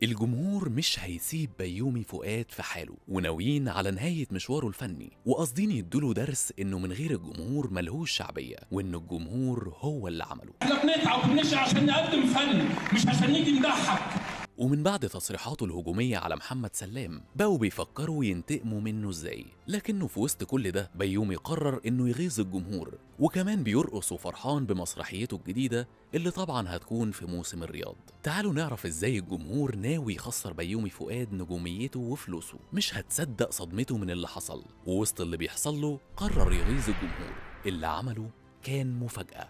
الجمهور مش هيسيب بيومي فؤاد في حاله وناويين على نهاية مشواره الفني وقاصدين يدوله درس انه من غير الجمهور ملهوش شعبية وان الجمهور هو اللي عمله احنا بنتعب وبنشقى عشان نقدم فن مش عشان نيجي نضحك ومن بعد تصريحاته الهجومية على محمد سلام بقوا بيفكروا ينتقموا منه ازاي لكنه في وسط كل ده بيومي قرر انه يغيظ الجمهور وكمان بيرقص وفرحان بمسرحيته الجديدة اللي طبعا هتكون في موسم الرياض تعالوا نعرف ازاي الجمهور ناوي يخسر بيومي فؤاد نجوميته وفلوسه مش هتصدق صدمته من اللي حصل ووسط اللي بيحصل له قرر يغيظ الجمهور اللي عمله كان مفاجأة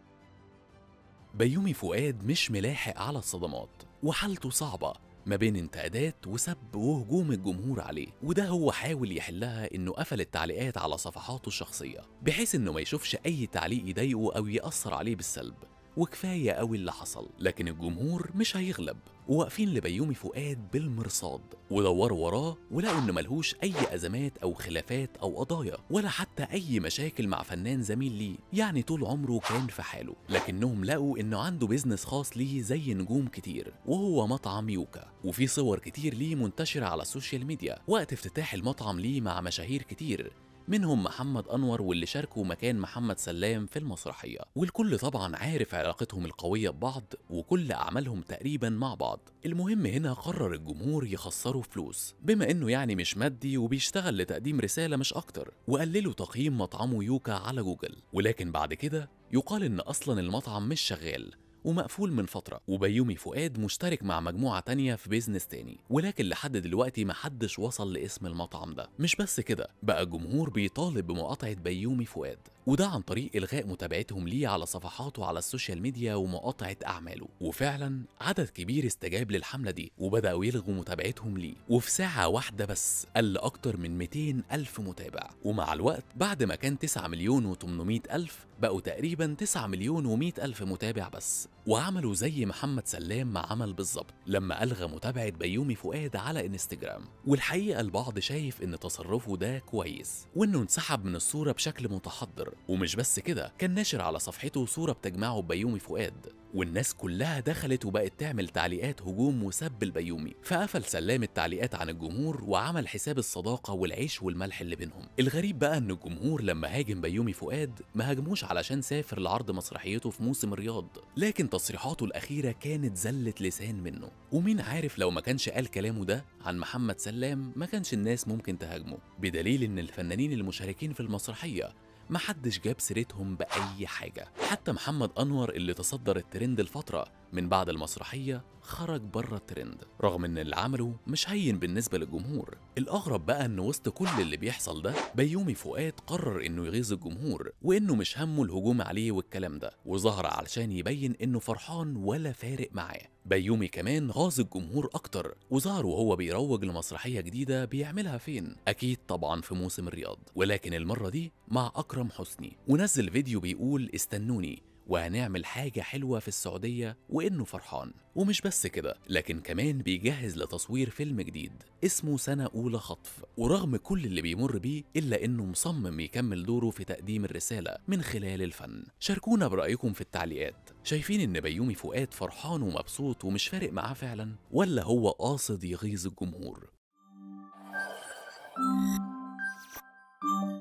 بيومي فؤاد مش ملاحق على الصدمات وحالته صعبة ما بين انتقادات وسب وهجوم الجمهور عليه وده هو حاول يحلها انه قفل التعليقات على صفحاته الشخصية بحيث انه ما يشوفش اي تعليق يضايقه او يأثر عليه بالسلب وكفاية قوي اللي حصل لكن الجمهور مش هيغلب وواقفين لبيومي فؤاد بالمرصاد ودوروا وراه ولقوا انه ملهوش اي ازمات او خلافات او قضايا ولا حتى اي مشاكل مع فنان زميل ليه يعني طول عمره كان في حاله لكنهم لقوا انه عنده بيزنس خاص ليه زي نجوم كتير وهو مطعم يوكا وفي صور كتير ليه منتشرة على السوشيال ميديا وقت افتتاح المطعم ليه مع مشاهير كتير منهم محمد أنور واللي شاركوا مكان محمد سلام في المسرحية والكل طبعا عارف علاقتهم القوية ببعض وكل أعمالهم تقريبا مع بعض المهم هنا قرر الجمهور يخسروا فلوس بما إنه يعني مش مادي وبيشتغل لتقديم رسالة مش أكتر وقللوا تقييم مطعمه يوكا على جوجل ولكن بعد كده يقال إن أصلا المطعم مش شغال ومقفول من فترة وبيومي فؤاد مشترك مع مجموعة تانية في بيزنس تاني ولكن لحد دلوقتي محدش وصل لاسم المطعم ده مش بس كده بقى الجمهور بيطالب بمقاطعة بيومي فؤاد وده عن طريق إلغاء متابعتهم ليه على صفحاته على السوشيال ميديا ومقاطعة أعماله وفعلا عدد كبير استجاب للحملة دي وبدأوا يلغوا متابعتهم ليه وفي ساعة واحدة بس قل أكتر من 200 ألف متابع ومع الوقت بعد ما كان 9 مليون و800 ألف بقوا تقريبا 9 مليون و100 ألف متابع بس وعملوا زي محمد سلام ما عمل بالظبط لما ألغى متابعة بيومي فؤاد على انستجرام والحقيقة البعض شايف إن تصرفه ده كويس وإنه انسحب من الصورة بشكل متحضر ومش بس كده كان ناشر على صفحته صورة بتجمعه ببيومي فؤاد والناس كلها دخلت وبقت تعمل تعليقات هجوم وسب البيومي فقفل سلام التعليقات عن الجمهور وعمل حساب الصداقة والعيش والملح اللي بينهم الغريب بقى ان الجمهور لما هاجم بيومي فؤاد ما هاجموش علشان سافر لعرض مسرحيته في موسم الرياض لكن تصريحاته الأخيرة كانت زلة لسان منه ومين عارف لو ما كانش قال كلامه ده عن محمد سلام ما كانش الناس ممكن تهاجمه بدليل ان الفنانين المشاركين في المسرحية محدش جاب سيرتهم بأي حاجة حتى محمد أنور اللي تصدر الترند الفترة من بعد المسرحية خرج بره الترند رغم ان اللي عمله مش هين بالنسبة للجمهور الأغرب بقى ان وسط كل اللي بيحصل ده بيومي فؤاد قرر انه يغيظ الجمهور وانه مش همه الهجوم عليه والكلام ده وظهر علشان يبين انه فرحان ولا فارق معاه بيومي كمان غاظ الجمهور اكتر وظهر وهو بيروج لمسرحية جديدة بيعملها فين اكيد طبعا في موسم الرياض ولكن المرة دي مع اكرم حسني ونزل فيديو بيقول استنوني وهنعمل حاجة حلوة في السعودية وإنه فرحان ومش بس كده لكن كمان بيجهز لتصوير فيلم جديد اسمه سنة أولى خطف ورغم كل اللي بيمر بيه إلا إنه مصمم يكمل دوره في تقديم الرسالة من خلال الفن شاركونا برأيكم في التعليقات شايفين إن بيومي فؤاد فرحان ومبسوط ومش فارق معاه فعلا ولا هو قاصد يغيظ الجمهور thank you